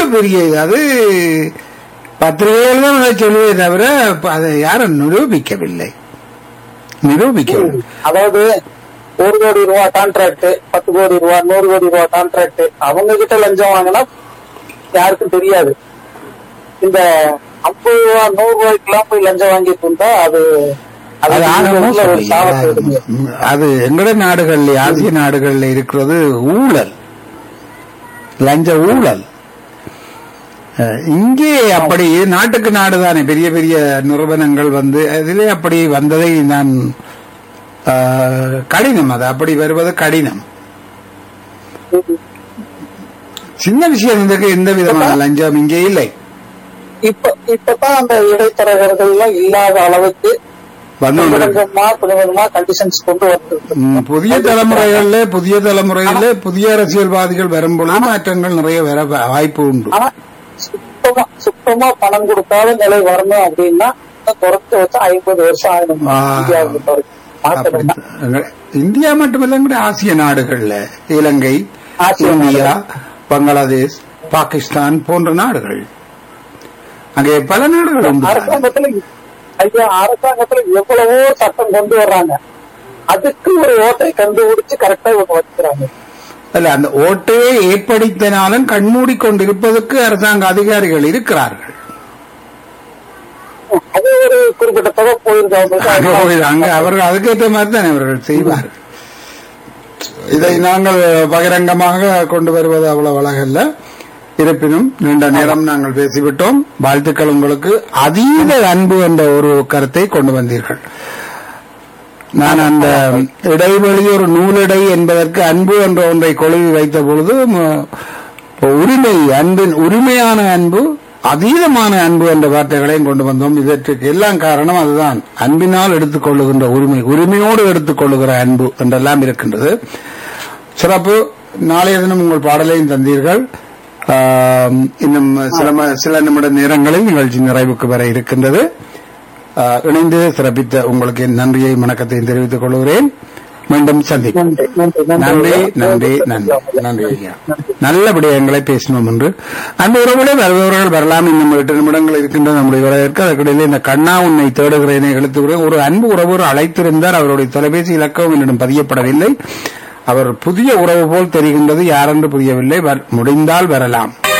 பெரிய இது அது பத்திரிகைகள் தான் அதை சொல்லுவே தவிர அதை யாரும் நிரூபிக்கவில்லை நிரூபிக்கவில்லை அதாவது ஒரு கோடி ரூபாய் கான்ட்ராக்ட் பத்து கோடி ரூபாய் நூறு கோடி ரூபாய் கான்ட்ராக்ட் அவங்க கிட்ட லஞ்சம் வாங்கினா யாருக்கும் தெரியாது இந்த ஐம்பது ரூபா நூறு ரூபாய்க்கெல்லாம் போய் லஞ்சம் வாங்கிட்டு இருந்தா அது அது அது ஆரம்பம் உள்ள ஒரு சொல்லி, சாபத்தை விடுங்க. அது எங்கட நாடுகள்ல ஆசிய நாடுகள்ல இருக்கிறது ஊழல் லஞ்ச ஊழல் அஹ், இங்கே அப்படி நாட்டுக்கு நாடுதானே பெரிய பெரிய நிறுவனங்கள் வந்து அதிலே அப்படி வந்ததை நான் அஹ், கடினம் அது அப்படி வருவது கடினம் சின்ன விஷயம் இதுக்கு எந்த விதமான லஞ்சம் இங்கே இல்லை இப்ப இப்பதான் அந்த இடைத்தரகர்கள் எல்லாம் இல்லாத அளவுக்கு வந்து கொஞ்சம் கொண்டிருக்கு. கொஞ்சமா கொஞ்சம் கொஞ்சமா கண்டிஷன்ஸ் கொண்டு வந்து ம், புதிய தலைமுறைகளில் புதிய தலைமுறையில புதிய அரசியல்வாதிகள் வரும்பொழுது மாற்றங்கள் நிறைய வர வ- வாய்ப்பு உண்டு ஆனா சுத்தமா சுத்தமா பணம் கொடுக்காத நிலை வரணும் அப்படின்னா இன்னும் குறைச்சு வச்சா ஐம்பது வருஷம் ஆயிடும் ஆ. இந்தியாவுக்கு பொறுத்து. மாத்தணும்னா. அப்படி- எங்க- இந்தியா மட்டுமல்ல எங்கட ஆசிய நாடுகள்ல இலங்கை ஆசிய இந்தியா பங்களாதேஷ் பாகிஸ்தான் போன்ற நாடுகள் அங்கே பல நாடுகள் உண்டு தானே. அரசாங்கத்துல ஐயா அரசாங்கத்துல எவ்வளவோ சட்டம் கொண்டு வர்றாங்க அதுக்கு ஒரு ஓட்டை கண்டுபிடிச்சு கரெக்டா இவங்க வச்சுக்கிறாங்க அல்ல அந்த ஓட்டையை ஏற்படுத்தினாலும் கண்மூடி கொண்டிருப்பதற்கு அரசாங்க அதிகாரிகள் இருக்கிறார்கள் அது ஒரு குறிப்பிட்ட தொகை போயிருக்கு அங்க அவங்களுக்கு போய் அங்க அவர்கள் அதுக்கேற்ற மாதிரி தான் அவர்கள் செய்வார்கள் இதை நாங்கள் பகிரங்கமாக கொண்டு வருவது அவ்வளவு அழகல்ல இருப்பினும் நீண்ட நேரம் நாங்கள் பேசிவிட்டோம் வாழ்த்துக்கள் உங்களுக்கு அதீத அன்பு என்ற ஒரு கருத்தை கொண்டு வந்தீர்கள் நான் அந்த இடைவெளி ஒரு நூலிடை என்பதற்கு அன்பு என்ற ஒன்றை கொழுவி வைத்த பொழுது ம- உரிமை அன்பின் உரிமையான அன்பு அதீதமான அன்பு என்ற வார்த்தைகளையும் கொண்டு வந்தோம் இதற்கு எல்லாம் காரணம் அதுதான் அன்பினால் எடுத்துக்கொள்ளுகின்ற உரிமை உரிமையோடு எடுத்துக்கொள்ளுகிற அன்பு என்றெல்லாம் இருக்கின்றது சிறப்பு நாளைய தினம் உங்கள் பாடலையும் தந்தீர்கள் ஆம், இன்னும் சில ம- சில நிமிட நேரங்களில் நிகழ்ச்சி நிறைவுக்கு வர இருக்கின்றது ஆ, இணைந்து சிறப்பித்த உங்களுக்கு என் நன்றியை வணக்கத்தையும் தெரிவித்துக் கொள்கிறேன் மீண்டும் சந்திப்போம் நன்றி நன்றி நன்றி நன்றி நன்றி நன்றி ஐயா நல்லபடியா எங்களை பேசணும் என்று அந்த உறவுகளை வருபவர்கள் வரலாம் இன்னும் எட்டு நிமிடங்கள் இருக்கின்ற நம்முடைய வரவேற்க அதற்கிடையிலே இந்த கண்ணா உன்னை தேடுகிறேனே எழுத்து ஒரு அன்பு உறவு அழைத்திருந்தார் அவருடைய தொலைபேசி இலக்கம் என்னிடம் பதியப்படவில்லை அவர் புதிய உறவு போல் தெரிகின்றது யாரென்று புரியவில்லை வர்- முடிந்தால் வரலாம்